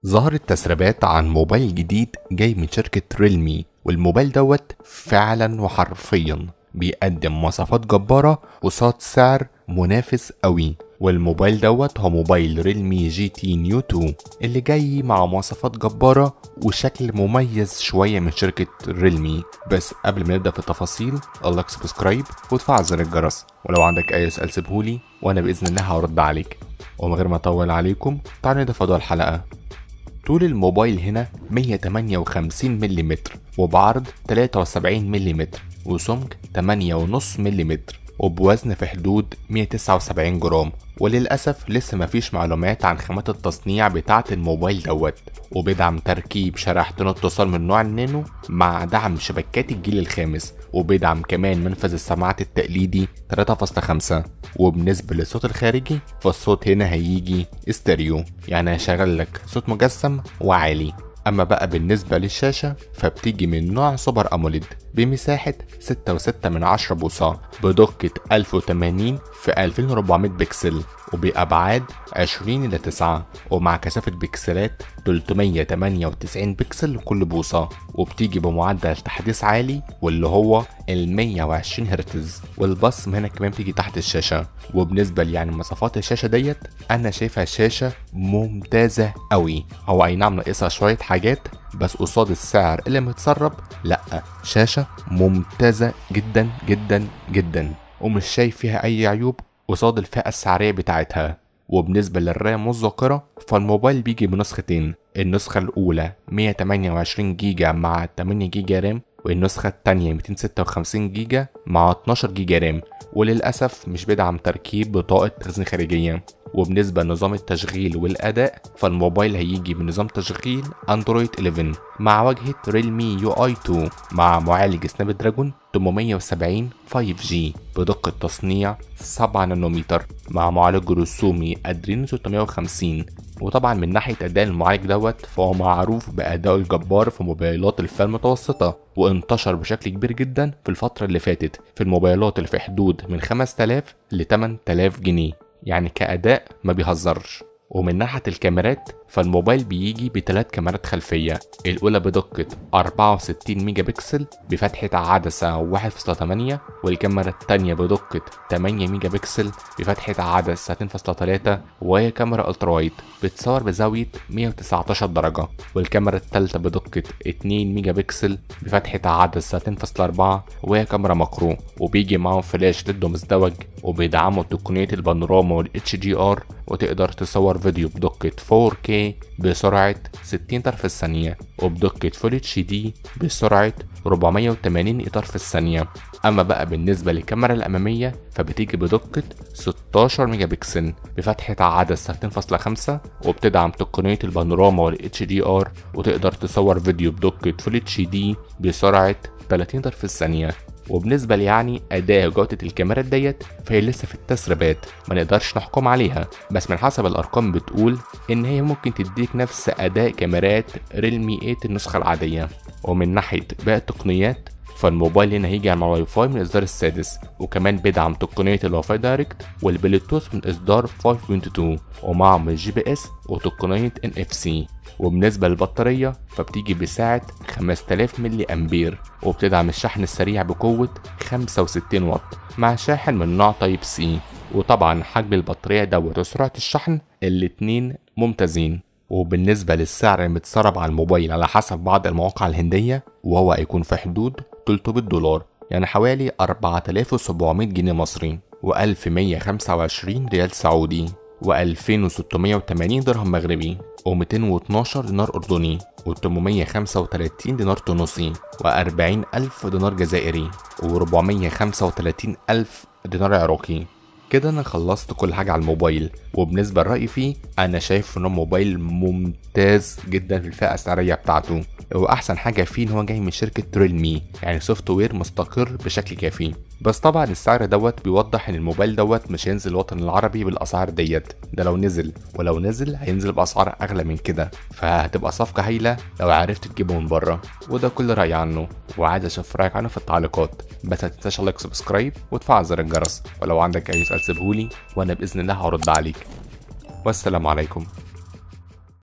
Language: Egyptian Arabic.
ظهرت تسريبات عن موبايل جديد جاي من شركة ريلمي والموبايل دوت فعلا وحرفيا بيقدم مواصفات جبارة قصاد سعر منافس قوي والموبايل دوت هو موبايل ريلمي جي تي نيو 2 اللي جاي مع مواصفات جبارة وشكل مميز شوية من شركة ريلمي بس قبل ما نبدأ في التفاصيل الله سبسكرايب وتفعل زر الجرس ولو عندك أي سؤال سيبهولي وأنا بإذن الله هرد عليك ومن غير ما أطول عليكم تعالوا نبدأ في موضوع الحلقة طول الموبايل هنا 158 ملم وبعرض 73 ملم وسمك 8.5 ملم وبوزن في حدود 179 جرام وللأسف لسه مفيش معلومات عن خامات التصنيع بتاعة الموبايل دوت وبيدعم تركيب شريحتين اتصال من نوع النانو مع دعم شبكات الجيل الخامس وبيدعم كمان منفذ السماعات التقليدي 3.5 وبالنسبة للصوت الخارجي فالصوت هنا هيجي استيريو يعني هيشغل لك صوت مجسم وعالي أما بقى بالنسبة للشاشة فبتيجي من نوع سوبر أموليد بمساحة 6.6 من 10 بوصة بدقة 1080 في 2400 بكسل وبأبعاد 20 إلى 9 ومع كثافة بكسلات 398 بكسل لكل بوصة وبتيجي بمعدل تحديث عالي واللي هو ال 120 هرتز والبصم هنا كمان بتيجي تحت الشاشة وبالنسبة لي يعني مواصفات الشاشة ديت أنا شايفها شاشة ممتازة قوي هو أي نعم ناقصها شوية حاجات بس قصاد السعر اللي متسرب لأ شاشة ممتازة جدا جدا جدا ومش شايف فيها أي عيوب قصاد الفئة السعرية بتاعتها وبالنسبة للرام والذاكرة فالموبايل بيجي بنسختين النسخة الأولى 128 جيجا مع 8 جيجا رام والنسخة التانية 256 جيجا مع 12 جيجا رام وللأسف مش بيدعم تركيب بطاقة تخزين خارجية وبالنسبة لنظام التشغيل والأداء فالموبايل هيجي بنظام تشغيل أندرويد 11 مع واجهة ريلمي يو اي 2 مع معالج سناب دراجون 870 5G بدقة تصنيع 7 نانومتر مع معالج رسومي أدرينو 650 وطبعا من ناحية أداء المعالج دوت فهو معروف بأدائه الجبار في موبايلات الفئة المتوسطة وانتشر بشكل كبير جدا في الفترة اللي فاتت في الموبايلات اللي في حدود من 5000 ل 8000 جنيه يعني كأداء ما بيهزرش ومن ناحية الكاميرات فالموبايل بيجي بثلاث كاميرات خلفية الأولى بدقة 64 ميجا بكسل بفتحة عدسة 1.8 والكاميرا التانية بدقة 8 ميجا بكسل بفتحة عدسة 2.3 وهي كاميرا الترا وايد بتصور بزاوية 119 درجة والكاميرا التالتة بدقة 2 ميجا بكسل بفتحة عدسة 2.4 وهي كاميرا ماكرو وبيجي معاهم فلاش ضد مزدوج وبيدعموا تقنية البانوراما وال HDR وتقدر تصور فيديو بدقة 4K بسرعة 60 إطار في الثانية وبدقة فول اتش دي بسرعة 480 إطار في الثانية أما بقى بالنسبة للكاميرا الأمامية فبتيجي بدقة 16 ميجا بكسل بفتحة عدسة 2.5 وبتدعم تقنية البانوراما وال HDR وتقدر تصور فيديو بدقة فول اتش دي بسرعة 30 إطار في الثانية وبالنسبة لي يعني أداء جودة الكاميرات ديت فهي لسه في التسريبات ما نقدرش نحكم عليها بس من حسب الأرقام بتقول إن هي ممكن تديك نفس أداء كاميرات ريلمي 8 النسخة العادية ومن ناحية باقي التقنيات فالموبايل هنا هيجي مع واي فاي من الإصدار السادس وكمان بيدعم تقنية الواي فاي دايركت والبلوتوث من إصدار 5.2 ومعهم الجي بي اس وتقنية ان اف سي وبالنسبة للبطارية فبتيجي بسعة 5000 ملي أمبير وبتدعم الشحن السريع بقوة 65 واط مع شاحن من نوع تايب سي وطبعا حجم البطارية دوت وسرعة الشحن الاتنين ممتازين وبالنسبة للسعر المتسرب على الموبايل على حسب بعض المواقع الهندية وهو هيكون في حدود 300 دولار يعني حوالي 4700 جنيه مصري و1125 ريال سعودي و2680 درهم مغربي و212 دينار أردني و835 دينار تونسي و40000 دينار جزائري و435000 دينار عراقي كده انا خلصت كل حاجة على الموبايل وبالنسبة لرأيي فيه انا شايف انه موبايل ممتاز جدا في الفئة السعرية بتاعته واحسن حاجة فيه ان هو جاي من شركة ريلمي يعني سوفت وير مستقر بشكل كافي بس طبعا السعر دوت بيوضح ان الموبايل دوت مش هينزل الوطن العربي بالاسعار ديت ده لو نزل ولو نزل هينزل باسعار اغلى من كده فهتبقى صفقة هايلة لو عرفت تجيبه من بره وده كل رأيي عنه وعايز اشوف رأيك عنه في التعليقات بس متنساش لايك سبسكرايب وتفعل زر الجرس ولو عندك اي سؤال سيبهولي وانا باذن الله هرد عليك والسلام عليكم